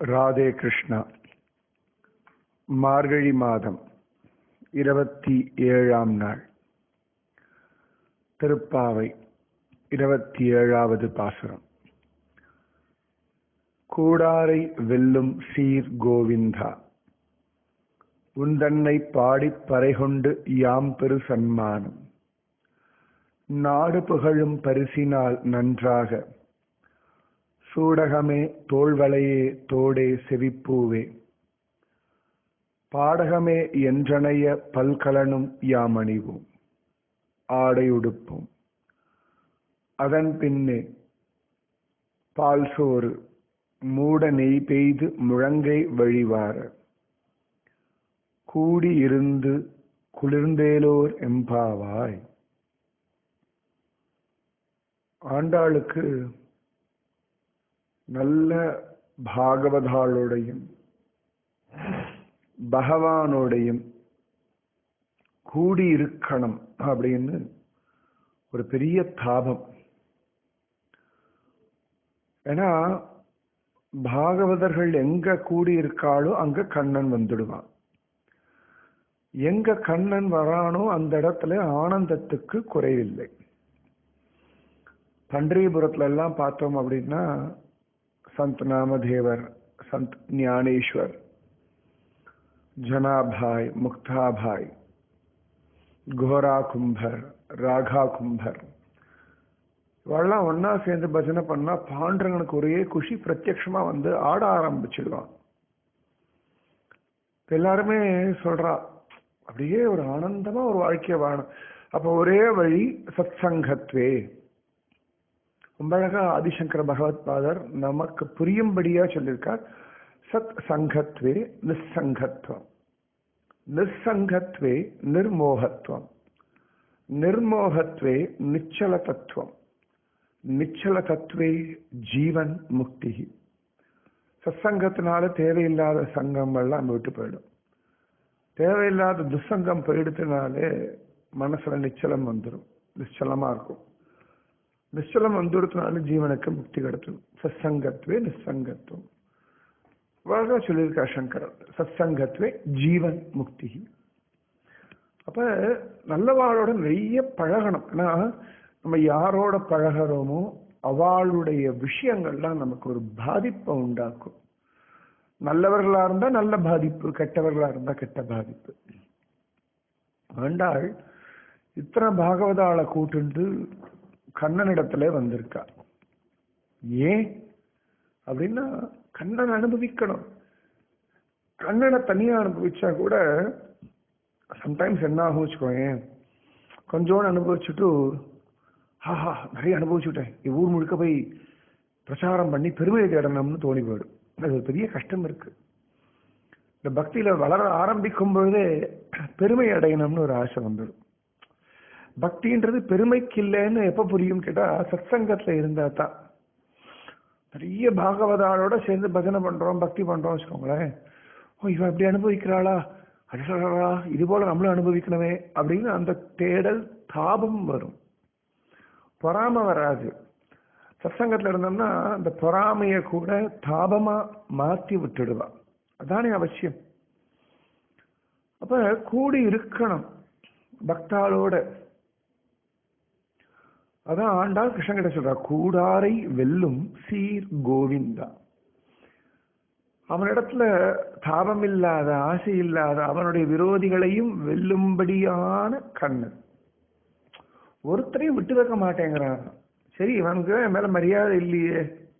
ராதே கிருஷ்ணா மார்கழி மாதம் இருபத்தி ஏழாம் நாள் திருப்பாவை இருபத்தி ஏழாவது பாசுரம் கூடாரை வெல்லும் சீர் கோவிந்தா உந்தன்னை பாடிப் பறைகொண்டு யாம் பெரு சன்மானம் நாடு புகழும் பரிசினால் நன்றாக சூடகமே தோள்வளையே தோடே செவிப்பூவே பாடகமே என்றனைய பல்கலனும் யாமணிவோம் ஆடை உடுப்போம் அதன் பின்னே பால் சோறு மூட நெய் பெய்து முழங்கை வழிவார கூடியிருந்து குளிர்ந்தேலோர் எம்பாவாய் ஆண்டாளுக்கு நல்ல பாகவதாளோடையும் பகவானோடையும் கூடி இருக்கணும் அப்படின்னு ஒரு பெரிய தாபம் ஏன்னா பாகவதர்கள் எங்க கூடி இருக்காளோ அங்க கண்ணன் வந்துடுவான் எங்க கண்ணன் வரானோ அந்த இடத்துல ஆனந்தத்துக்கு குறைவில்லை பண்டரிபுரத்துல எல்லாம் பார்த்தோம் அப்படின்னா சந்த் நாமதேவர் சந்த் ஞானேஸ்வர் ஜனாபாய் முக்தாபாய் கோரா கும்பர் ராகா கும்பர் இவெல்லாம் ஒன்னா சேர்ந்து பஜனை பண்ணா பாண்டவனுக்கு ஒரே குஷி பிரத்யட்சமா வந்து ஆட ஆரம்பிச்சிடுவான் எல்லாருமே சொல்றா அப்படியே ஒரு ஆனந்தமா ஒரு வாழ்க்கைய வாழும் அப்ப ஒரே வழி சத் சங்கத்வே ரொம்ப அழகா ஆதிசங்கர பகவத் பாதர் நமக்கு புரியும்படியா சொல்லியிருக்கார் சத் சங்கத்வே நிசங்கத்வம் நிசங்கத்வே நிர்மோகத்துவம் நிர்மோகத்வே நிச்சல தத்துவம் நிச்சல தத்துவே ஜீவன் முக்தி சத்சங்கத்தினால தேவையில்லாத சங்கங்கள்லாம் விட்டு போயிடும் தேவையில்லாத துசங்கம் போயிடுத்துனாலே மனசுல நிச்சலம் வந்துடும் நிச்சலமா இருக்கும் நிச்சலம் வந்துடுறதுனால ஜீவனுக்கு முக்தி கிடைச்சிடும் சத்சங்கத்வே நிசங்கத்துவம் அழகா சொல்லியிருக்கா சங்கரர் சத்சங்கத்வே ஜீவன் முக்தி அப்ப நல்லவாளோட நிறைய பழகணும் ஏன்னா நம்ம யாரோட பழகிறோமோ அவளுடைய விஷயங்கள்லாம் நமக்கு ஒரு பாதிப்பை உண்டாக்கும் நல்லவர்களா இருந்தா நல்ல பாதிப்பு கெட்டவர்களா இருந்தா கெட்ட பாதிப்பு ஆண்டாள் இத்தனை பாகவதாளை கூட்டுண்டு கண்ணனிடத்துல வந்திருக்கா ஏன் அப்படின்னா கண்ணன் அனுபவிக்கணும் கண்ணனை தனியா அனுபவிச்சா கூட சம்டைம்ஸ் என்ன ஆகும் வச்சுக்கோயேன் கொஞ்சோண்டு அனுபவிச்சுட்டு ஆஹா நிறைய அனுபவிச்சுட்டேன் என் ஊர் முழுக்க போய் பிரச்சாரம் பண்ணி பெருமையை தேடணும்னு தோணி போயிடும் அது ஒரு பெரிய கஷ்டம் இருக்கு இந்த பக்தியில வளர ஆரம்பிக்கும் பொழுதே பெருமை அடையணும்னு ஒரு ஆசை வந்துடும் பக்தின்றது பெருமைக்கு இல்லைன்னு எப்ப புரியும் கேட்டா சத்சங்கத்துல இருந்தா தான் நிறைய பாகவதாளோட சேர்ந்து பஜனை பண்றோம் பக்தி பண்றோம் வச்சுக்கோங்களேன் ஓ இவன் இப்படி அனுபவிக்கிறாளா அடடா இது போல நம்மளும் அனுபவிக்கணுமே அப்படின்னு அந்த தேடல் தாபம் வரும் பொறாம வராது சத்சங்கத்துல இருந்தோம்னா அந்த பொறாமைய கூட தாபமா மாத்தி விட்டுடுவா அதானே அவசியம் அப்ப கூடி இருக்கணும் பக்தாளோட அதான் ஆண்டாள் கிருஷ்ணகிட்ட சொல்றா கூடாரை வெல்லும் சீர் கோவிந்தா அவனிடத்துல தாபம் இல்லாத ஆசை இல்லாத அவனுடைய விரோதிகளையும் வெல்லும்படியான கண்ணன் ஒருத்தரையும் விட்டு வைக்க மாட்டேங்கிறான் சரி இவனுக்கு என் மேல மரியாதை இல்லையே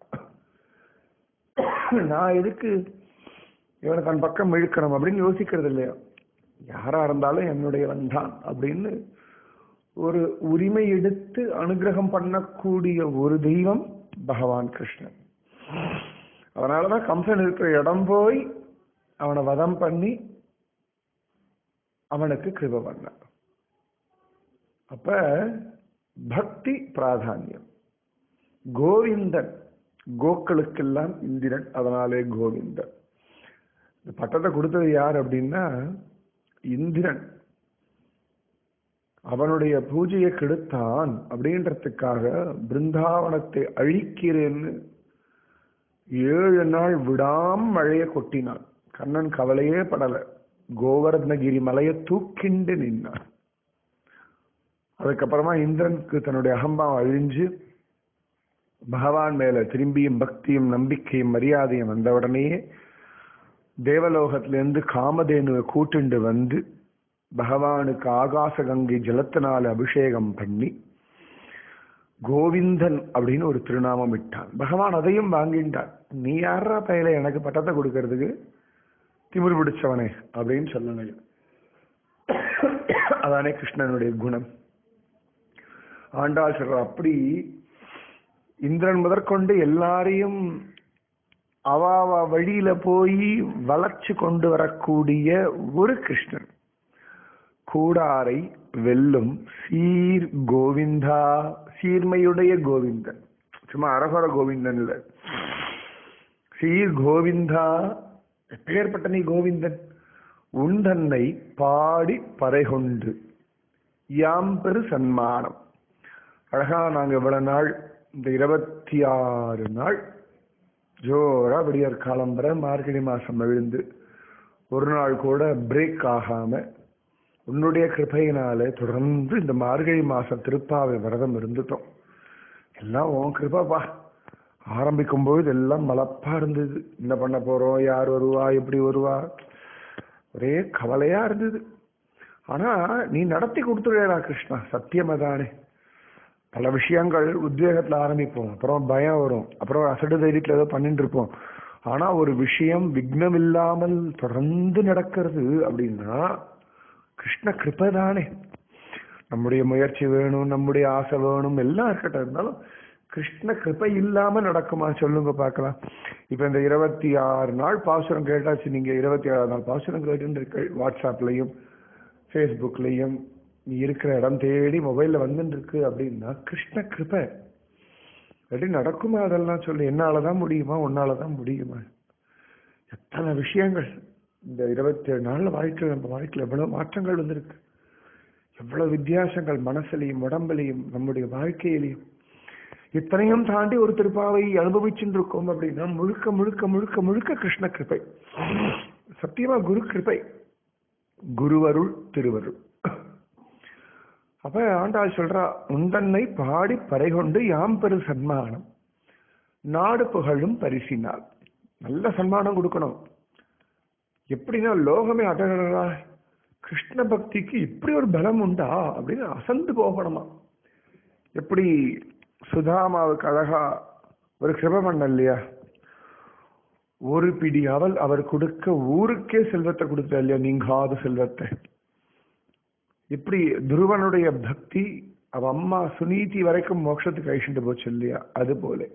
நான் எதுக்கு இவனை தன் பக்கம் இழுக்கணும் அப்படின்னு யோசிக்கிறது இல்லையா யாரா இருந்தாலும் என்னுடையவன் தான் அப்படின்னு ஒரு உரிமை எடுத்து அனுகிரகம் பண்ணக்கூடிய ஒரு தெய்வம் பகவான் கிருஷ்ணன் அதனாலதான் கம்சன் இருக்கிற இடம் போய் அவனை வதம் பண்ணி அவனுக்கு கிருப பண்ண அப்ப பக்தி பிராதானியம் கோவிந்தன் கோக்களுக்கெல்லாம் இந்திரன் அதனாலே கோவிந்தன் இந்த பட்டத்தை கொடுத்தது யார் அப்படின்னா இந்திரன் அவனுடைய பூஜையை கெடுத்தான் அப்படின்றதுக்காக பிருந்தாவனத்தை அழிக்கிறேன்னு ஏழு நாள் விடாம மழையை கொட்டினான் கண்ணன் கவலையே படல கோவர்தனகிரி மலையை தூக்கிண்டு நின்னான் அதுக்கப்புறமா இந்திரனுக்கு தன்னுடைய அகம்பாவம் அழிஞ்சு பகவான் மேல திரும்பியும் பக்தியும் நம்பிக்கையும் மரியாதையும் வந்த உடனேயே தேவலோகத்திலிருந்து காமதேனுவை கூட்டுண்டு வந்து பகவானுக்கு ஆகாச கங்கை ஜலத்தினால அபிஷேகம் பண்ணி கோவிந்தன் அப்படின்னு ஒரு திருநாமம் இட்டான் பகவான் அதையும் வாங்கிட்டான் நீ யாரா பையில எனக்கு பட்டத்தை கொடுக்கறதுக்கு திமிர் பிடிச்சவனே அப்படின்னு சொல்லணும் அதானே கிருஷ்ணனுடைய குணம் ஆண்டாள் சொல்ற அப்படி இந்திரன் முதற்கொண்டு எல்லாரையும் அவ அவ வழியில போய் வளர்ச்சி கொண்டு வரக்கூடிய ஒரு கிருஷ்ணன் கூடாரை வெல்லும் சீர் கோவிந்தா சீர்மையுடைய கோவிந்தன் சும்மா அரகர கோவிந்தன் இல்ல சீர் கோவிந்தா எப்பேற்பட்ட நீ கோவிந்தன் உன் தன்னை பாடி பறைகொண்டு யாம் பெரு சன்மானம் அழகா நாங்க இவ்வளவு நாள் இந்த இருபத்தி ஆறு நாள் ஜோரா விடியற் காலம்பர மார்கழி மாசம் விழுந்து ஒரு நாள் கூட பிரேக் ஆகாம உன்னுடைய கிருபையினால தொடர்ந்து இந்த மார்கழி மாசம் திருப்பாவை விரதம் இருந்துட்டோம் எல்லாம் உன் கிருபாப்பா ஆரம்பிக்கும் பொழுது எல்லாம் மலப்பா இருந்தது என்ன பண்ண போறோம் யார் வருவா எப்படி வருவா ஒரே கவலையா இருந்தது ஆனா நீ நடத்தி கொடுத்துருடா கிருஷ்ணா சத்தியமதானே பல விஷயங்கள் உத்வேகத்துல ஆரம்பிப்போம் அப்புறம் பயம் வரும் அப்புறம் அசடு தைரியத்துல ஏதோ பண்ணிட்டு இருப்போம் ஆனா ஒரு விஷயம் விக்னம் இல்லாமல் தொடர்ந்து நடக்கிறது அப்படின்னா கிருஷ்ண கிருபை தானே நம்முடைய முயற்சி வேணும் நம்முடைய ஆசை வேணும் எல்லாம் இருக்கட்டும் இருந்தாலும் கிருஷ்ண கிருபை இல்லாம நடக்குமா சொல்லுங்க பார்க்கலாம் இப்ப இந்த இருபத்தி ஆறு நாள் பாசுரம் கேட்டாச்சு நீங்க இருபத்தி ஆறு நாள் பாசுரம் கேட்டு வாட்ஸ்அப்லயும் ஃபேஸ்புக்லயும் நீ இருக்கிற இடம் தேடி மொபைல்ல வந்துட்டு இருக்கு அப்படின்னா கிருஷ்ண கிருபை எப்படி நடக்குமா அதெல்லாம் சொல்லு என்னாலதான் முடியுமா உன்னாலதான் முடியுமா எத்தனை விஷயங்கள் இந்த இருபத்தி ஏழு நாள்ல வாழ்க்கையில் நம்ம வாழ்க்கையில் எவ்வளவு மாற்றங்கள் வந்திருக்கு எவ்வளவு வித்தியாசங்கள் மனசுலையும் உடம்புலையும் நம்முடைய வாழ்க்கையிலையும் இத்தனையும் தாண்டி ஒரு திருப்பாவை அனுபவிச்சுட்டு இருக்கோம் அப்படின்னா முழுக்க முழுக்க முழுக்க முழுக்க கிருஷ்ண கிருபை சத்தியமா குரு கிருபை குருவருள் திருவருள் அப்ப ஆண்டாள் சொல்றா உந்தன்னை பாடி பறைகொண்டு யாம் பெரு சன்மானம் நாடு புகழும் பரிசினால் நல்ல சன்மானம் கொடுக்கணும் எப்படின்னா லோகமே அடடா கிருஷ்ண பக்திக்கு இப்படி ஒரு பலம் உண்டா அப்படின்னு அசந்து போகணுமா எப்படி சுதாமாவுக்கு அழகா ஒரு கிருப பண்ண இல்லையா ஒரு பிடி அவள் அவர் கொடுக்க ஊருக்கே செல்வத்தை கொடுத்த இல்லையா நீங்காத செல்வத்தை இப்படி துருவனுடைய பக்தி அவ அம்மா சுனீதி வரைக்கும் மோட்சத்துக்கு அழிச்சுட்டு போச்சு இல்லையா அது போல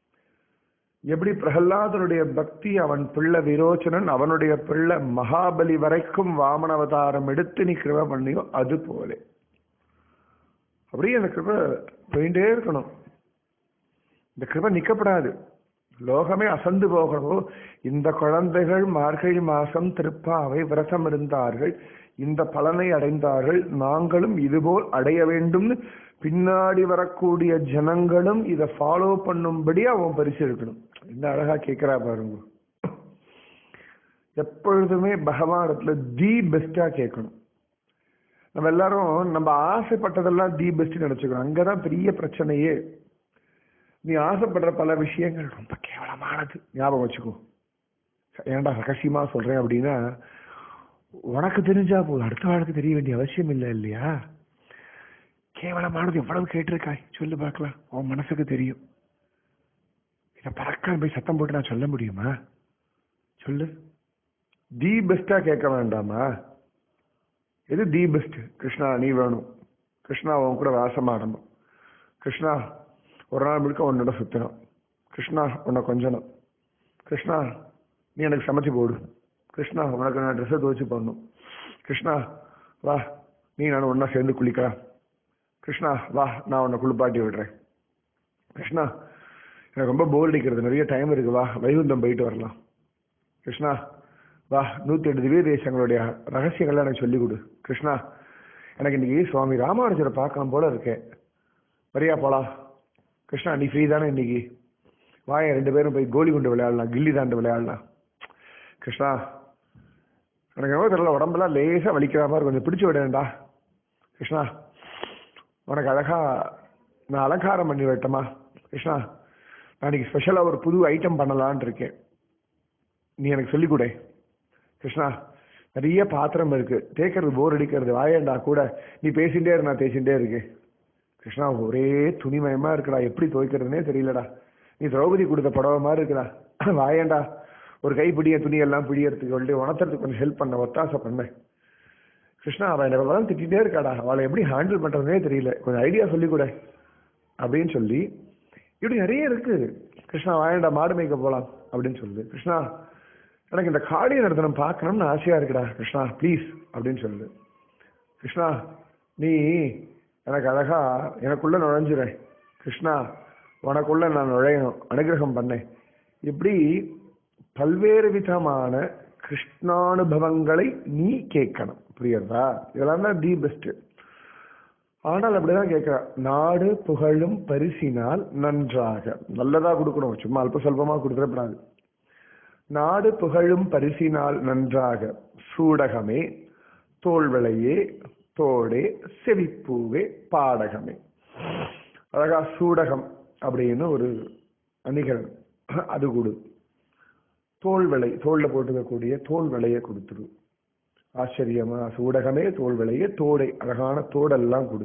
எப்படி பிரகலாதனுடைய பக்தி அவன் பிள்ளை விரோச்சனன் அவனுடைய பிள்ளை மகாபலி வரைக்கும் வாமன அவதாரம் எடுத்து நீ கிருப பண்ணியோ அது போல அப்படியே அந்த கிருப போயிட்டே இருக்கணும் இந்த கிருப நிக்கப்படாது லோகமே அசந்து போகணும் இந்த குழந்தைகள் மார்கழி மாசம் திருப்பாவை விரதம் இருந்தார்கள் இந்த பலனை அடைந்தார்கள் நாங்களும் இதுபோல் அடைய வேண்டும்னு பின்னாடி வரக்கூடிய ஜனங்களும் இதை ஃபாலோ பண்ணும்படி அவன் பரிசு இருக்கணும் என்ன அழகா கேட்கிறா பாருங்க எப்பொழுதுமே பகவானத்துல தி பெஸ்டா கேட்கணும் நம்ம எல்லாரும் நம்ம ஆசைப்பட்டதெல்லாம் தி பெஸ்ட் நினைச்சுக்கணும் அங்கதான் பெரிய பிரச்சனையே நீ ஆசைப்படுற பல விஷயங்கள் ரொம்ப கேவலமானது ஞாபகம் வச்சுக்கோ ஏன்டா ரகசியமா சொல்றேன் அப்படின்னா உனக்கு தெரிஞ்சா போதும் அடுத்த வாழ்க்கை தெரிய வேண்டிய அவசியம் இல்லை இல்லையா கேவலமானது எவ்வளவு கேட்டிருக்காய் சொல்லு பார்க்கலாம் உன் மனசுக்கு தெரியும் இதை பறக்க போய் சத்தம் போட்டு நான் சொல்ல முடியுமா சொல்லு தி பெஸ்டா கேட்க வேண்டாமா எது தி பெஸ்ட் கிருஷ்ணா நீ வேணும் கிருஷ்ணா உன் கூட வாசமாடணும் கிருஷ்ணா ஒரு நாள் முழுக்க உன்னோட சுத்தணும் கிருஷ்ணா உன்னை கொஞ்சணும் கிருஷ்ணா நீ எனக்கு சமைச்சு போடு கிருஷ்ணா உனக்கு நான் ட்ரெஸ்ஸை துவச்சு போடணும் கிருஷ்ணா வா நீ நான் ஒன்றா சேர்ந்து குளிக்கலாம் கிருஷ்ணா வா நான் உன்னை குளிப்பாட்டி விடுறேன் கிருஷ்ணா எனக்கு ரொம்ப போர் அடிக்கிறது நிறைய டைம் இருக்கு வா வைகுந்தம் போயிட்டு வரலாம் கிருஷ்ணா வா நூற்றி எட்டு திவ்ய தேசங்களுடைய ரகசியங்கள்லாம் எனக்கு சொல்லிக் கொடு கிருஷ்ணா எனக்கு இன்னைக்கு சுவாமி ராமானுஜரை பார்க்கலாம் போல இருக்கேன் வரியா போலாம் கிருஷ்ணா நீ ஃப்ரீ தானே இன்னைக்கு வாய ரெண்டு பேரும் போய் கோலி குண்டு விளையாடலாம் கில்லி தாண்டு விளையாடலாம் கிருஷ்ணா எனக்கு என்ன தெரியல உடம்பெல்லாம் லேசாக வலிக்கிற மாதிரி கொஞ்சம் பிடிச்சு விடேன்டா கிருஷ்ணா உனக்கு அழகா நான் அலங்காரம் பண்ணி விட்டமா கிருஷ்ணா நான் இன்னைக்கு ஸ்பெஷலாக ஒரு புது ஐட்டம் பண்ணலான் இருக்கேன் நீ எனக்கு சொல்லிக் கொடு கிருஷ்ணா நிறைய பாத்திரம் இருக்கு தேய்க்கிறது போர் அடிக்கிறது வாயேண்டா கூட நீ பேசிட்டே இரு நான் பேசிட்டே இருக்கேன் கிருஷ்ணா ஒரே துணிமயமா இருக்குடா எப்படி துவைக்கிறதுனே தெரியலடா நீ திரௌபதி கொடுத்த புடவை மாதிரி இருக்குடா வாயேண்டா ஒரு கை பிடிய துணி எல்லாம் பிடியறதுக்கு சொல்லி உணர்த்துறதுக்கு கொஞ்சம் ஹெல்ப் பண்ண ஒத்தாசை பண்ணேன் கிருஷ்ணா அவன் எனக்கு தான் திட்டிகிட்டே இருக்காடா அவளை எப்படி ஹேண்டில் பண்றதுனே தெரியல கொஞ்சம் ஐடியா சொல்லி கொடு அப்படின்னு சொல்லி இப்படி நிறைய இருக்கு கிருஷ்ணா வாயண்டா மாடு மேய்க்க போலாம் அப்படின்னு சொல்லு கிருஷ்ணா எனக்கு இந்த காளிய நடத்தனம் பார்க்கணும்னு ஆசையா இருக்குடா கிருஷ்ணா ப்ளீஸ் அப்படின்னு சொல்லு கிருஷ்ணா நீ எனக்கு அழகா எனக்குள்ள நுழைஞ்சிர கிருஷ்ணா உனக்குள்ள நான் நுழையணும் அனுகிரகம் பண்ணேன் இப்படி பல்வேறு விதமான கிருஷ்ணானுபவங்களை நீ கேட்கணும் புரியுறதா இதெல்லாம் தான் தி பெஸ்ட் ஆனால் அப்படிதான் கேட்கிறா நாடு புகழும் பரிசினால் நன்றாக நல்லதா கொடுக்கணும் சும்மா அல்ப சொல்பமா கொடுத்துடப்படாது நாடு புகழும் பரிசினால் நன்றாக சூடகமே தோல்விளையே தோடே செவிப்பூவே பாடகமே அழகா சூடகம் அப்படின்னு ஒரு அணிகலன் அது கொடு தோல் விலை தோல்ல போட்டுக்கக்கூடிய தோல் விலையை கொடுத்துரு ஆச்சரியமா சூடகமே தோல் விலையே தோடை அழகான தோடெல்லாம் கொடு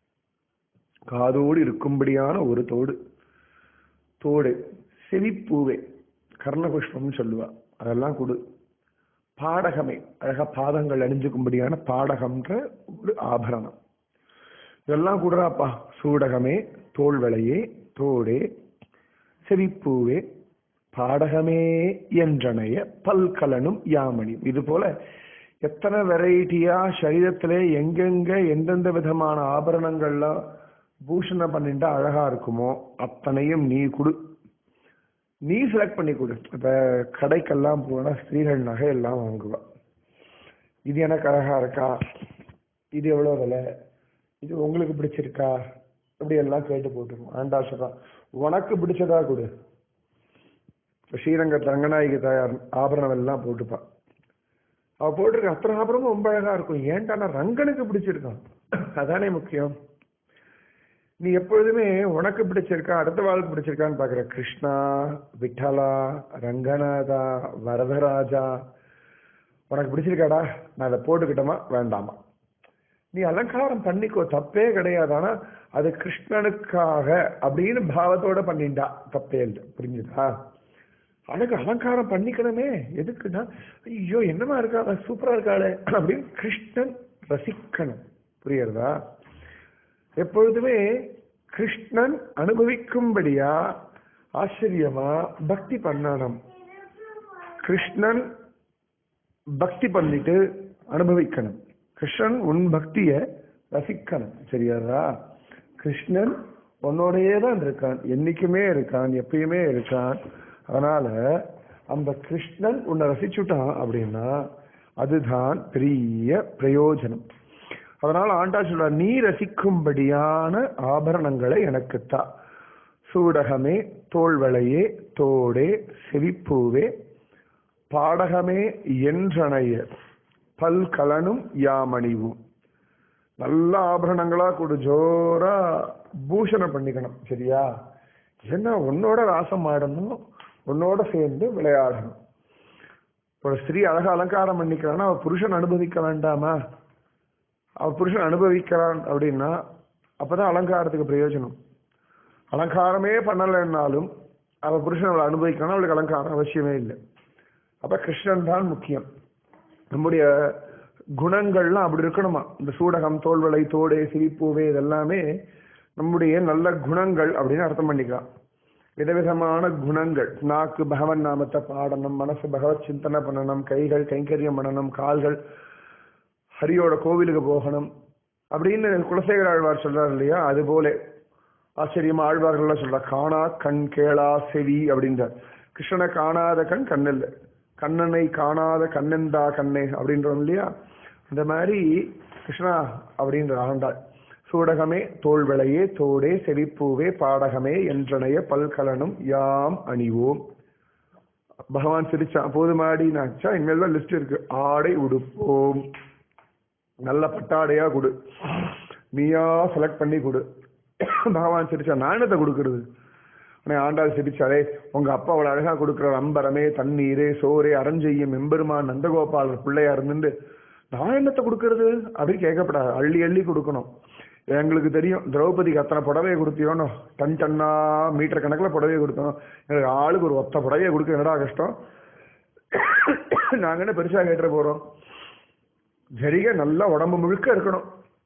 காதோடு இருக்கும்படியான ஒரு தோடு தோடு செவிப்பூவே கர்ணபுஷ்பம்னு சொல்லுவா அதெல்லாம் கொடு பாடகமே அழகா பாதங்கள் அணிஞ்சுக்கும்படியான பாடகம்ன்ற ஒரு ஆபரணம் இதெல்லாம் கொடுறாப்பா சூடகமே தோல் விலையே தோடே செவிப்பூவே பாடகமே என்றனைய பல்கலனும் யாமணி இது போல எத்தனை வெரைட்டியா சரீரத்திலே எங்கெங்க எந்தெந்த விதமான ஆபரணங்கள்லாம் பூஷணம் பண்ணிட்டா அழகா இருக்குமோ அத்தனையும் நீ கொடு நீ செலக்ட் பண்ணி கொடு இப்ப கடைக்கெல்லாம் போனா ஸ்திரீகள் நகை எல்லாம் வாங்குவா இது எனக்கு அழகா இருக்கா இது எவ்வளவு விலை இது உங்களுக்கு பிடிச்சிருக்கா இப்படி எல்லாம் கேட்டு போட்டுருவோம் ஆண்டா சொல்றான் உனக்கு பிடிச்சதா கொடு இப்ப ஸ்ரீரங்க ரங்கநாயகி தயார் ஆபரணம் எல்லாம் போட்டுப்பா அவ போட்டிருக்க அத்தனை ஆபரணமும் ரொம்ப அழகா இருக்கும் ஏன்டா ரங்கனுக்கு பிடிச்சிருக்கான் அதானே முக்கியம் நீ எப்பொழுதுமே உனக்கு பிடிச்சிருக்கா அடுத்த வாழ்க்கை பிடிச்சிருக்கான்னு பாக்குற கிருஷ்ணா விட்டலா ரங்கநாதா வரதராஜா உனக்கு பிடிச்சிருக்காடா நான் அதை போட்டுக்கிட்டோமா வேண்டாமா நீ அலங்காரம் பண்ணிக்கோ தப்பே கிடையாது ஆனா அது கிருஷ்ணனுக்காக அப்படின்னு பாவத்தோட பண்ணிண்டா தப்பே இல்லை புரிஞ்சுதா அழகு அலங்காரம் பண்ணிக்கணுமே எதுக்குன்னா ஐயோ என்னமா இருக்கா சூப்பரா இருக்காளே அப்படின்னு கிருஷ்ணன் ரசிக்கணும் புரியுறதா எப்பொழுதுமே கிருஷ்ணன் அனுபவிக்கும்படியா ஆச்சரியமா பக்தி பண்ணணும் கிருஷ்ணன் பக்தி பண்ணிட்டு அனுபவிக்கணும் கிருஷ்ணன் உன் பக்திய ரசிக்கணும் சரியாதா கிருஷ்ணன் உன்னோடையே தான் இருக்கான் என்னைக்குமே இருக்கான் எப்பயுமே இருக்கான் அதனால அந்த கிருஷ்ணன் உன்னை ரசிச்சுட்டான் அப்படின்னா அதுதான் பெரிய பிரயோஜனம் அதனால ஆண்டா சொல்ற நீ ரசிக்கும்படியான ஆபரணங்களை எனக்கு தா சூடகமே தோல்வளையே தோடே செவிப்பூவே பாடகமே என்றனைய பல்கலனும் யாமணிவும் நல்ல ஆபரணங்களா கொடு ஜோரா பூஷணம் பண்ணிக்கணும் சரியா என்ன உன்னோட ராசம் ஆடணும் உன்னோட சேர்ந்து விளையாடணும் ஒரு ஸ்திரீ அழகா அலங்காரம் பண்ணிக்கிறான்னா அவ புருஷன் அனுபவிக்க வேண்டாமா அவ புருஷன் அனுபவிக்கிறான் அப்படின்னா அப்பதான் அலங்காரத்துக்கு பிரயோஜனம் அலங்காரமே பண்ணலைன்னாலும் அவ புருஷன் அவளை அனுபவிக்கணும் அவளுக்கு அலங்காரம் அவசியமே இல்லை அப்ப கிருஷ்ணன் தான் முக்கியம் நம்முடைய குணங்கள்லாம் அப்படி இருக்கணுமா இந்த சூடகம் தோல்வளை தோடே சிரிப்பூவே இதெல்லாமே நம்முடைய நல்ல குணங்கள் அப்படின்னு அர்த்தம் பண்ணிக்கலாம் விதவிதமான குணங்கள் நாக்கு பகவன் நாமத்தை பாடணும் மனசு பகவத் சிந்தனை பண்ணணும் கைகள் கைங்கரியம் பண்ணணும் கால்கள் ஹரியோட கோவிலுக்கு போகணும் அப்படின்னு குலசேகர ஆழ்வார் சொல்றாரு இல்லையா அது போல ஆச்சரியமா ஆழ்வார்கள்லாம் சொல்ற காணா கண் கேளா செவி அப்படின்றார் கிருஷ்ணனை காணாத கண் கண்ணில் கண்ணனை காணாத கண்ணெந்தா கண்ணே அப்படின்றோம் இல்லையா அந்த மாதிரி கிருஷ்ணா அப்படின்ற ஆண்டாள் சூடகமே தோள்விளையே தோடே செவிப்பூவே பாடகமே என்றனைய பல்கலனும் யாம் அணிவோம் பகவான் சிரிச்சான் போதுமாடினாச்சா இனிமேல் தான் லிஸ்ட் இருக்கு ஆடை உடுப்போம் நல்ல பட்டாடையா கொடு நீயா செலக்ட் பண்ணி கொடு பகவான் சிரிச்சா நான் என்னத்தை கொடுக்கறது உடனே ஆண்டாள் சிரிச்சாலே உங்க அப்பா அவ்வளவு அழகா கொடுக்குற அம்பரமே தண்ணீரே சோரே அரஞ்செய்யும் எம்பெருமான் நந்தகோபாலர் பிள்ளையா இருந்துட்டு நான் என்னத்தை கொடுக்கறது அப்படின்னு கேட்கப்படாது அள்ளி அள்ளி கொடுக்கணும் எங்களுக்கு தெரியும் திரௌபதிக்கு அத்தனை புடவையை கொடுத்தியோனோ டன் டன்னா மீட்டர் கணக்கில் புடவையை கொடுத்தோம் எங்களுக்கு ஆளுக்கு ஒரு ஒத்த புடவையை கொடுக்க என்னடா கஷ்டம் நாங்க என்ன பெருசா கேட்டுற போறோம் ஜரிகை நல்லா உடம்பு முழுக்க இருக்கணும்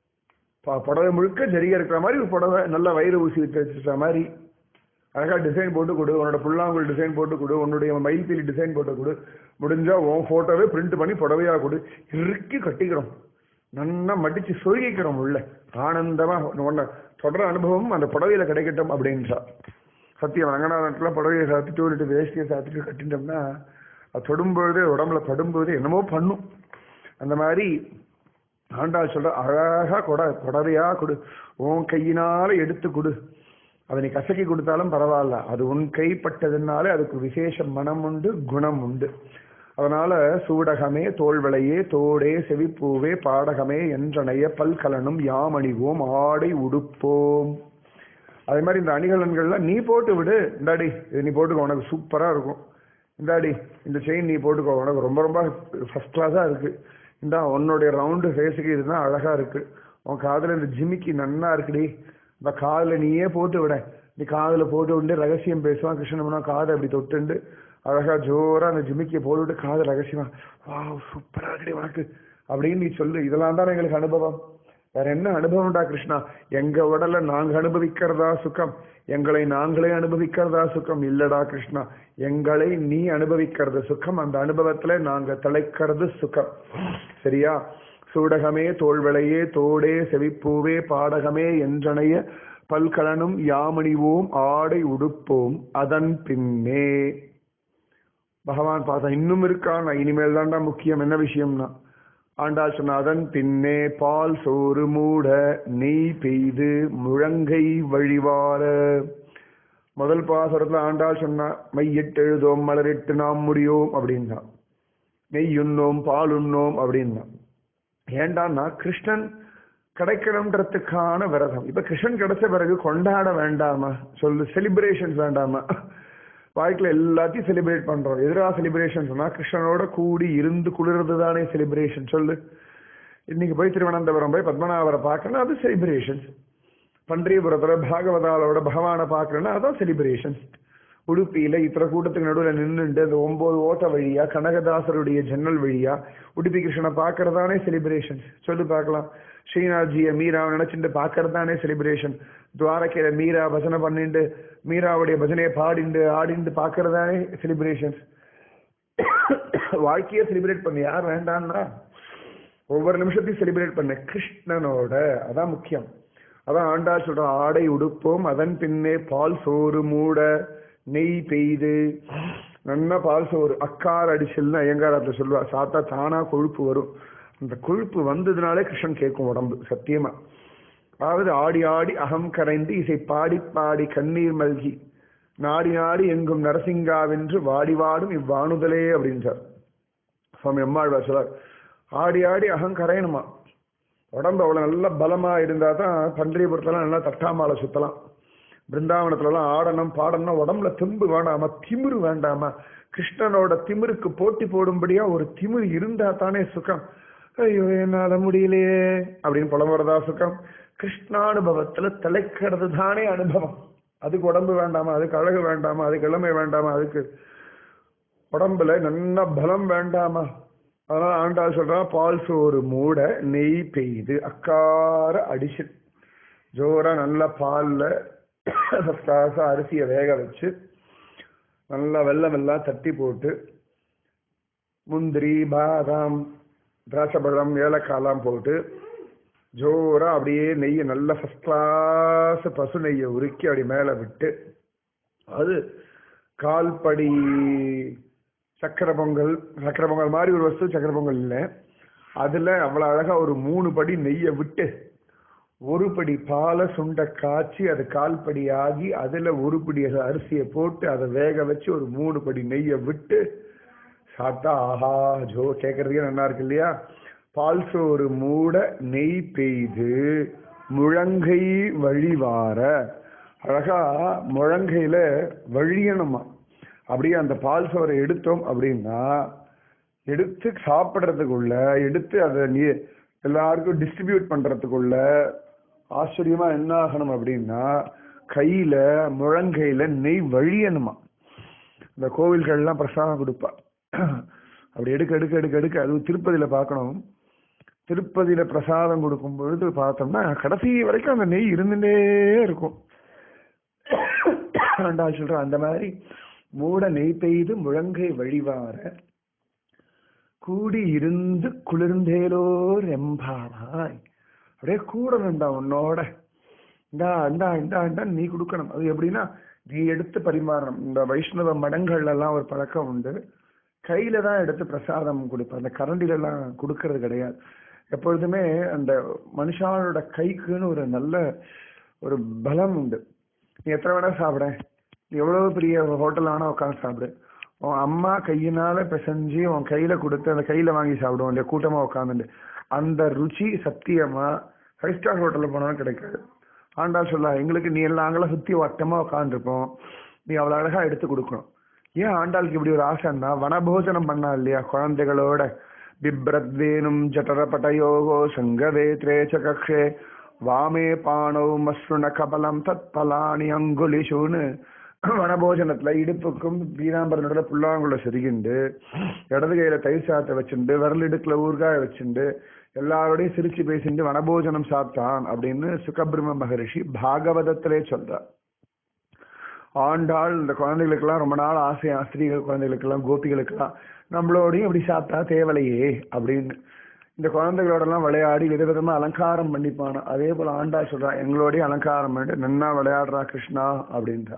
ப- புடவை முழுக்க ஜரிகை இருக்கிற மாதிரி ஒரு புடவை நல்லா வயிறு ஊசி வச்சு வச்சிருக்க மாதிரி அழகா டிசைன் போட்டு கொடு உன்னோட புல்லாங்குழல் டிசைன் போட்டு கொடு உன்னுடைய மயில்பீலி டிசைன் போட்டு கொடு முடிஞ்சா உன் போட்டோவே பிரிண்ட் பண்ணி புடவையா கொடு இறுக்கி கட்டிக்கிறோம் நன்னா மடிச்சு சொருகிக்கிறோம் உள்ள ஆனந்தமா உன்னை தொடர அனுபவம் அந்த புடவையில கிடைக்கட்டும் அப்படின்றா சத்தியம் ரங்கநாதத்துல புடவையை சாத்திட்டு ஒரு வேஷ்டியை சாத்திட்டு கட்டிட்டோம்னா அது தொடும்பொழுது உடம்புல படும்பொழுது என்னமோ பண்ணும் அந்த மாதிரி ஆண்டாள் சொல்ற அழகா கொட புடவையா கொடு உன் கையினால எடுத்து கொடு அதை நீ கசக்கி கொடுத்தாலும் பரவாயில்ல அது உன் கைப்பட்டதுனாலே அதுக்கு விசேஷ மனம் உண்டு குணம் உண்டு அதனால சூடகமே தோள்வளையே தோடே செவிப்பூவே பாடகமே என்றனைய பல்கலனும் யாமணிவோம் ஆடை உடுப்போம் அதே மாதிரி இந்த அணிகலன்கள்லாம் நீ போட்டு விடு இந்தாடி இது நீ போட்டுக்கோ உனக்கு சூப்பரா இருக்கும் இந்தாடி இந்த செயின் நீ போட்டுக்கோ உனக்கு ரொம்ப ரொம்ப ஃபர்ஸ்ட் கிளாஸா இருக்கு இந்தா உன்னுடைய ரவுண்டு ஃபேஸுக்கு இதுதான் அழகா இருக்கு உன் காதுல இந்த ஜிமிக்கி நன்னா இருக்குடி இந்த காதுல நீயே போட்டு விட நீ காதுல போட்டு விட்டு ரகசியம் பேசுவான் கிருஷ்ணன் காதை அப்படி தொட்டுண்டு அழகா ஜோரா அந்த ஜிமிக்கியை போட்டுவிட்டு காது ரகசியமா வா சூப்பரா இருக்குடி உனக்கு அப்படின்னு நீ சொல்லு இதெல்லாம் தான் எங்களுக்கு அனுபவம் வேற என்ன அனுபவம்டா கிருஷ்ணா எங்க உடல நாங்க அனுபவிக்கிறதா சுகம் எங்களை நாங்களே அனுபவிக்கிறதா சுகம் இல்லடா கிருஷ்ணா எங்களை நீ அனுபவிக்கிறது சுகம் அந்த அனுபவத்துல நாங்க திளைக்கிறது சுகம் சரியா சூடகமே தோள்வளையே தோடே செவிப்பூவே பாடகமே என்றனைய பல்கலனும் யாமணிவோம் ஆடை உடுப்போம் அதன் பின்னே பகவான் பார்த்தா இன்னும் இருக்கான் இனிமேல் தான்டா முக்கியம் என்ன விஷயம்னா ஆண்டாள் சொன்ன அதன் பின்னே பால் சோறு மூட நெய் பெய்து முழங்கை வழிவார முதல் பாசுரத்துல ஆண்டாள் சொன்னா மையிட்டு எழுதோம் மலரிட்டு நாம் முடியோம் அப்படின்னா நெய் உண்ணோம் பால் உண்ணோம் அப்படின்னா ஏண்டான்னா கிருஷ்ணன் கிடைக்கணுன்றதுக்கான விரதம் இப்ப கிருஷ்ணன் கிடைச்ச பிறகு கொண்டாட வேண்டாமா சொல்லு செலிப்ரேஷன்ஸ் வேண்டாமா வாழ்க்கையில எல்லாத்தையும் செலிப்ரேட் பண்றோம் எதிரா செலிப்ரேஷன் சொன்னா கிருஷ்ணனோட கூடி இருந்து குளிர்றது தானே செலிப்ரேஷன் சொல்லு இன்னைக்கு போய் திருவனந்தபுரம் போய் பத்மநாபரை பார்க்கணும் அது செலிப்ரேஷன்ஸ் பன்றியபுரத்துல பாகவதாலோட பகவானை பார்க்கணும்னா அதான் செலிப்ரேஷன்ஸ் உடுப்பியில இத்தனை கூட்டத்துக்கு நடுவில் நின்றுட்டு அந்த ஒன்பது ஓட்ட வழியா கனகதாசருடைய ஜன்னல் வழியா உடுப்பி கிருஷ்ணனை பார்க்கறதானே செலிப்ரேஷன்ஸ் சொல்லி பார்க்கலாம் ஸ்ரீநாத்ஜியை மீராவை நினைச்சுட்டு பார்க்கறதானே செலிப்ரேஷன் துவாரகையில மீரா பஜனை பண்ணிட்டு மீராவுடைய பஜனையை பாடிண்டு ஆடிண்டு பார்க்கறதானே செலிப்ரேஷன்ஸ் வாழ்க்கையை செலிப்ரேட் பண்ணு யார் வேண்டான்னா ஒவ்வொரு நிமிஷத்தையும் செலிப்ரேட் பண்ண கிருஷ்ணனோட அதான் முக்கியம் அதான் ஆண்டாள் சொல்ற ஆடை உடுப்போம் அதன் பின்னே பால் சோறு மூட நெய் பெய்து நல்லா பால் சோறு அக்கார் அடிச்சல்னு ஐயங்காரத்துல சொல்லுவா சாத்தா தானா கொழுப்பு வரும் அந்த கொழுப்பு வந்ததுனாலே கிருஷ்ணன் கேட்கும் உடம்பு சத்தியமா அதாவது ஆடி ஆடி அகம் கரைந்து இசை பாடி பாடி கண்ணீர் மல்கி நாடி நாடி எங்கும் நரசிங்காவென்று வாடி வாடும் இவ்வாணுதலே அப்படின்றார் சுவாமி அம்மாழ்வார் சொல்றார் ஆடி ஆடி அகம் கரையணுமா உடம்பு அவ்வளவு நல்ல பலமா இருந்தா தான் பன்றியபுரத்துலாம் நல்லா தட்டாமால சுத்தலாம் பிருந்தாவனத்துல எல்லாம் ஆடணும் பாடணும் உடம்புல திம்பு வேண்டாமா திமிரு வேண்டாமா கிருஷ்ணனோட திமிருக்கு போட்டி போடும்படியா ஒரு திமிரு இருந்தா தானே சுகம் ஐயோ என்னால முடியலையே அப்படின்னு புலம்புறதா சுகம் கிருஷ்ணானுபவத்துல திளைக்கிறது தானே அனுபவம் அதுக்கு உடம்பு வேண்டாமா அதுக்கு அழகு வேண்டாமா அதுக்கு இளமை வேண்டாமா அதுக்கு உடம்புல நல்ல பலம் வேண்டாமா அதனால ஆண்டாள் சொல்றான் பால் சோறு மூட நெய் பெய்து அக்கார அடிச்சு ஜோரா நல்ல பால்ல ஃபர்ஸ்ட் கிளாஸா அரிசியை வேக வச்சு நல்லா வெள்ளம் எல்லாம் தட்டி போட்டு முந்திரி பாதாம் திராட்சைப்பழம் ஏலக்காய்லாம் போட்டு ஜோரா அப்படியே நெய்யை நல்ல ஃபர்ஸ்ட் கிளாஸ் பசு நெய்யை உருக்கி அப்படி மேலே விட்டு அது கால்படி சக்கரை பொங்கல் சக்கரை பொங்கல் மாதிரி ஒரு வஸ்து சக்கரை பொங்கல் இல்லை அதில் அவ்வளோ அழகாக ஒரு மூணு படி நெய்யை விட்டு ஒரு படி பாலை சுண்ட காய்ச்சி அது கால்படி ஆகி அதுல ஒரு படி அரிசியை போட்டு அதை வேக வச்சு ஒரு மூணு படி நெய்யை விட்டு சாப்பிட்டா ஆஹா ஜோ கேட்கறதுக்கே நல்லா இருக்கு இல்லையா பால் சோறு மூட நெய் பெய்து முழங்கை வழிவார அழகா முழங்கையில வழியணுமா அப்படியே அந்த பால் சோறை எடுத்தோம் அப்படின்னா எடுத்து சாப்பிட்றதுக்குள்ள எடுத்து அதை நீ எல்லாருக்கும் டிஸ்ட்ரிபியூட் பண்றதுக்குள்ள ஆச்சரியமா என்ன ஆகணும் அப்படின்னா கையில முழங்கையில நெய் வழியணுமா இந்த கோவில்கள்லாம் பிரசாதம் கொடுப்பா அப்படி எடுக்க எடுக்க எடுக்க எடுக்க அது திருப்பதியில பார்க்கணும் திருப்பதியில பிரசாதம் கொடுக்கும் பொழுது பார்த்தோம்னா கடைசி வரைக்கும் அந்த நெய் இருந்துட்டே இருக்கும் ஆண்டாள் சொல்ற அந்த மாதிரி மூட நெய் பெய்து முழங்கை வழிவார கூடி இருந்து குளிர்ந்தேலோர் எம்பாவாய் அப்படியே கூடணும்டா உன்னோட இந்தா இந்தா இந்தா இந்தா நீ கொடுக்கணும் அது எப்படின்னா நீ எடுத்து பரிமாறணும் இந்த வைஷ்ணவ மடங்கள்ல எல்லாம் ஒரு பழக்கம் உண்டு கையில தான் எடுத்து பிரசாதம் கொடுப்பேன் அந்த கரண்டில எல்லாம் கொடுக்கறது கிடையாது எப்பொழுதுமே அந்த மனுஷானோட கைக்குன்னு ஒரு நல்ல ஒரு பலம் உண்டு நீ எத்தனை வேணா சாப்பிட நீ எவ்வளவு பெரிய ஹோட்டல் வேணா உட்காந்து சாப்பிடு உன் அம்மா கையினால பிசைஞ்சு உன் கையில கொடுத்து அந்த கையில வாங்கி சாப்பிடுவோம் இல்லையா கூட்டமா உட்காந்துட்டு அந்த ருச்சி சத்தியமா ஃபைவ் ஸ்டார் ஹோட்டல்ல போனாலும் கிடைக்காது ஆண்டா சொல்லா எங்களுக்கு நீ எல்லாம் அங்கெல்லாம் சுத்தி வட்டமா உட்காந்துருப்போம் நீ அவ்வளவு அழகா எடுத்து கொடுக்கணும் ஏன் ஆண்டாளுக்கு இப்படி ஒரு ஆசைன்னா வனபோஜனம் பண்ணா இல்லையா குழந்தைகளோட பிப்ரத்வேனும் ஜட்டரபட்டயோகோ சங்கவேத்ரே ச கக்ஷே வாமே பாணவ் மஸ்ருண கபலம் தத் பலானி அங்குலிஷுன்னு வனபோஜனத்துல இடுப்புக்கும் பீதாம்பரனோட புல்லாங்குள்ள செருகிண்டு இடது கையில தயிர் சாத்தை வச்சுண்டு விரல் இடுக்குல ஊறுகாய வச்சுண்டு எல்லாரோடையும் சிரிச்சு பேசிட்டு வனபோஜனம் சாப்பிட்டான் அப்படின்னு சுகபிரம மகரிஷி பாகவதத்திலே சொல்றார் ஆண்டாள் இந்த குழந்தைகளுக்கெல்லாம் ரொம்ப நாள் ஆசை ஸ்திரீகள் குழந்தைகளுக்கெல்லாம் கோபிகளுக்கெல்லாம் நம்மளோடையும் இப்படி சாப்பிட்டா தேவலையே அப்படின்னு இந்த குழந்தைகளோடலாம் விளையாடி விதவிதமா அலங்காரம் பண்ணிப்பான அதே போல ஆண்டாள் சொல்றா எங்களோடய அலங்காரம் பண்ணிட்டு நன்னா விளையாடுறா கிருஷ்ணா அப்படின்றா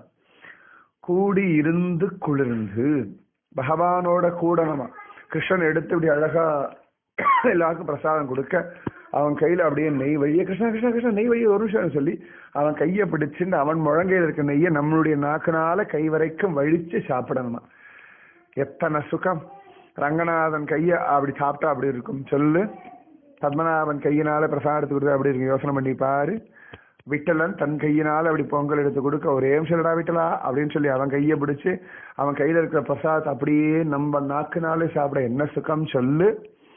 கூடி இருந்து குளிர்ந்து பகவானோட கூடனமா கிருஷ்ணன் எடுத்து இப்படி அழகா எல்லாருக்கும் பிரசாதம் கொடுக்க அவன் கையில அப்படியே நெய் வழிய கிருஷ்ணா கிருஷ்ணா கிருஷ்ணா நெய் வழிய ஒரு நிமிஷம் சொல்லி அவன் கையை பிடிச்சுன்னு அவன் முழங்கையில் இருக்க நெய்யை நம்மளுடைய நாக்குனால கை வரைக்கும் வழிச்சு சாப்பிடணுமா எத்தனை சுகம் ரங்கநாதன் கைய அப்படி சாப்பிட்டா அப்படி இருக்கும் சொல்லு பத்மநாபன் கையினால பிரசாதத்தை கொடுத்தா அப்படி இருக்கும் யோசனை பண்ணி பாரு விட்டலன் தன் கையினால அப்படி பொங்கல் எடுத்து கொடுக்க ஒரே நிமிஷம்டா விட்டலா அப்படின்னு சொல்லி அவன் கையை பிடிச்சு அவன் கையில இருக்கிற பிரசாதத்தை அப்படியே நம்ம நாக்குனாலே சாப்பிட என்ன சுகம் சொல்லு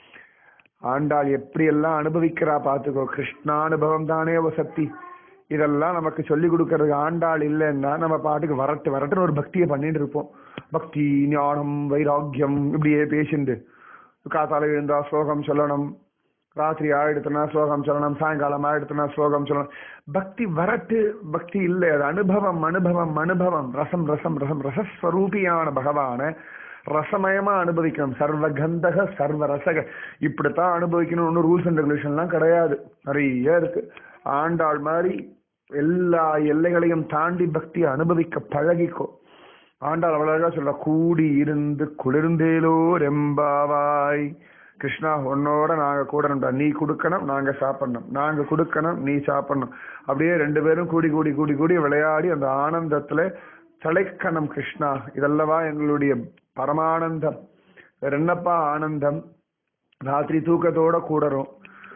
ஆண்டாள் எப்படி எல்லாம் அனுபவிக்கிறா பார்த்துக்கோ கிருஷ்ணானுபவம் தானே ஒரு சக்தி இதெல்லாம் நமக்கு சொல்லி கொடுக்கறதுக்கு ஆண்டாள் இல்லைன்னா நம்ம பாட்டுக்கு வரட்டு வரட்டுன்னு ஒரு பக்தியை பண்ணிட்டு இருப்போம் பக்தி ஞானம் வைராக்கியம் இப்படியே பேசிண்டு காத்தால எழுந்தா ஸ்லோகம் சொல்லணும் ராத்திரி ஆயிடுத்துனா ஸ்லோகம் சொல்லணும் சாயங்காலம் ஆயிடுத்துனா ஸ்லோகம் சொல்லணும் பக்தி வரட்டு பக்தி இல்லை அது அனுபவம் அனுபவம் அனுபவம் ரசம் ரசம் ரசம் ரசஸ்வரூபியான பகவான ரசமயமா அனுபவிக்கணும் சர்வ கந்தக சர்வ ரசக இப்படித்தான் அனுபவிக்கணும் ஒன்றும் ரூல்ஸ் அண்ட் ரெகுலேஷன்லாம் கிடையாது நிறைய இருக்கு ஆண்டாள் மாதிரி எல்லா எல்லைகளையும் தாண்டி பக்தியை அனுபவிக்க பழகிக்கோ ஆண்டாள் அவ்வளவுக்கா சொல்ல கூடி இருந்து குளிர்ந்தேலோ ரெம்பாவாய் கிருஷ்ணா உன்னோட நாங்க கூடணும்டா நீ கொடுக்கணும் நாங்க சாப்பிடணும் நாங்க கொடுக்கணும் நீ சாப்பிடணும் அப்படியே ரெண்டு பேரும் கூடி கூடி கூடி கூடி விளையாடி அந்த ஆனந்தத்துல தலைக்கணம் கிருஷ்ணா இதல்லவா எங்களுடைய பரமானந்தம் வேற என்னப்பா ஆனந்தம் ராத்திரி தூக்கத்தோட கூடுறோம்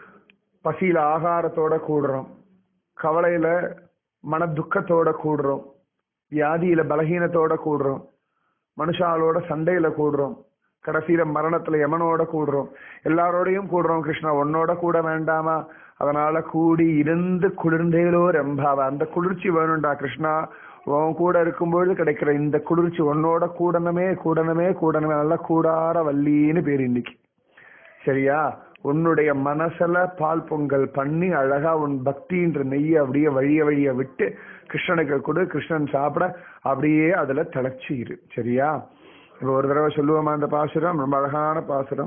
பசியில ஆகாரத்தோட கூடுறோம் கவலையில மன துக்கத்தோட கூடுறோம் வியாதியில பலகீனத்தோட கூடுறோம் மனுஷாலோட சண்டையில கூடுறோம் கடைசியில மரணத்துல யமனோட கூடுறோம் எல்லாரோடையும் கூடுறோம் கிருஷ்ணா உன்னோட கூட வேண்டாமா அதனால கூடி இருந்து குளிர்ந்தேலோ ரெம்பாவ அந்த குளிர்ச்சி வேணும்டா கிருஷ்ணா உன் கூட இருக்கும்பொழுது கிடைக்கிற இந்த குளிர்ச்சி உன்னோட கூடணுமே கூடணுமே கூடணுமே நல்லா கூடார வள்ளின்னு பேர் இன்னைக்கு சரியா உன்னுடைய மனசுல பால் பொங்கல் பண்ணி அழகா உன் பக்தின்ற நெய்யை அப்படியே வழிய வழிய விட்டு கிருஷ்ணனுக்கு கொடு கிருஷ்ணன் சாப்பிட அப்படியே அதுல திளைச்சு இரு சரியா இப்ப ஒரு தடவை சொல்லுவோமா அந்த பாசுரம் ரொம்ப அழகான பாசுரம்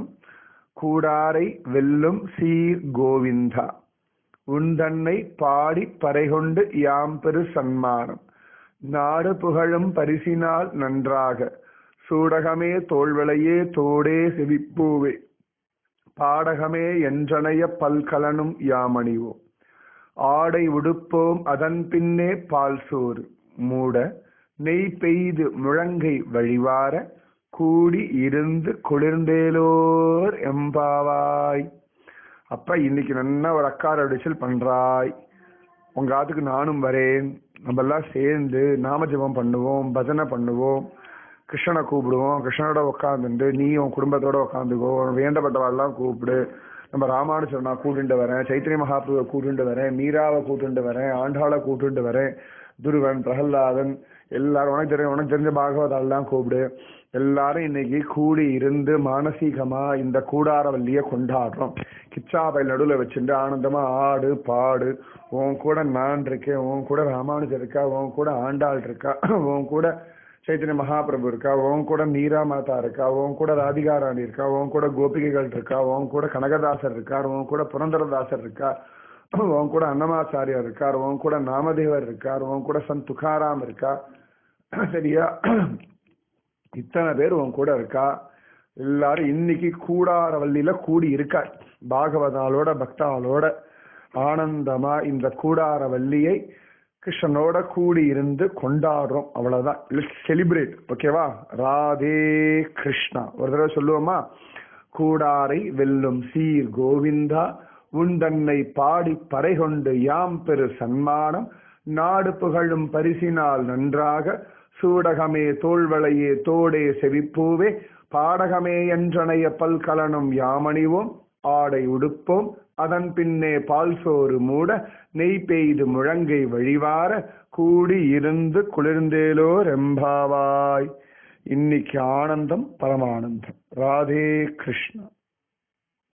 கூடாரை வெல்லும் சீர் கோவிந்தா உந்தன்னை பாடி பறைகொண்டு யாம் பெரு சன்மானம் நாடு புகழும் பரிசினால் நன்றாக சூடகமே தோல்விளையே தோடே செவிப்பூவே பாடகமே என்றனைய பல்கலனும் யாமணிவோம் ஆடை உடுப்போம் அதன் பின்னே பால் சோறு மூட நெய் பெய்து முழங்கை வழிவார கூடி இருந்து குளிர்ந்தேலோர் எம்பாவாய் அப்ப இன்னைக்கு நல்லா ஒரு அக்கார அடிச்சல் பண்றாய் உங்க ஆத்துக்கு நானும் வரேன் நம்ம எல்லாம் சேர்ந்து நாம ஜெபம் பண்ணுவோம் பஜனை பண்ணுவோம் கிருஷ்ணனை கூப்பிடுவோம் கிருஷ்ணனோட உட்காந்துட்டு நீ உன் குடும்பத்தோட உட்காந்துக்கோ வேண்டப்பட்டவாள்லாம் கூப்பிடு நம்ம ராமானுஜர் நான் கூட்டிட்டு வரேன் சைத்தன்ய மகாபுருவை கூட்டிட்டு வரேன் மீராவை கூட்டிட்டு வரேன் ஆண்டாளை கூட்டிட்டு வரேன் துருவன் பிரகல்லாதன் எல்லாரும் உனக்கு தெரியும் உனக்கு தெரிஞ்ச பாகவதாலாம் கூப்பிடு எல்லாரும் இன்னைக்கு கூடி இருந்து மானசீகமா இந்த கூடாரவல்லிய கொண்டாடுறோம் கிச்சாபையில் நடுவில் வச்சுட்டு ஆனந்தமா ஆடு பாடு உன் கூட நான் இருக்கேன் உன் கூட ராமானுஜர் இருக்கா உன் கூட ஆண்டாள் இருக்கா உன் கூட சைத்தன்ய மகாபிரபு இருக்கா உன் கூட மீரா மாதா இருக்கா உன் கூட ராதிகா ராணி இருக்கா உன் கூட கோபிகைகள் இருக்கா உன் கூட கனகதாசர் இருக்கார் உன் கூட புரந்தரதாசர் இருக்கா உன் கூட அன்னமாச்சாரியார் இருக்கார் உன் கூட நாமதேவர் இருக்கார் உன் கூட சந்த் துகாராம் இருக்கா சரியா இத்தனை பேர் உன் கூட இருக்கா எல்லாரும் இன்னைக்கு கூடாரவல்லியில கூடி இருக்கா பாகவதாலோட பக்தாலோட ஆனந்தமா இந்த கூடாரவல்லியை கிருஷ்ணனோட கூடி இருந்து கொண்டாடுறோம் அவ்வளவுதான் லெட்ஸ் செலிப்ரேட் ஓகேவா ராதே கிருஷ்ணா ஒரு தடவை சொல்லுவோமா கூடாரை வெல்லும் சீர் கோவிந்தா உந்தன்னை பாடி பறை கொண்டு யாம் பெரு சன்மானம் நாடு புகழும் பரிசினால் நன்றாக சூடகமே தோள்வளையே தோடே செவிப்பூவே பாடகமே என்றனைய பல்கலனும் யாமணிவோம் ஆடை உடுப்போம் அதன் பின்னே பால் சோறு மூட நெய் பெய்து முழங்கை வழிவார கூடி இருந்து குளிர்ந்தேலோ ரெம்பாவாய் இன்னைக்கு ஆனந்தம் பரமானந்தம் ராதே கிருஷ்ணா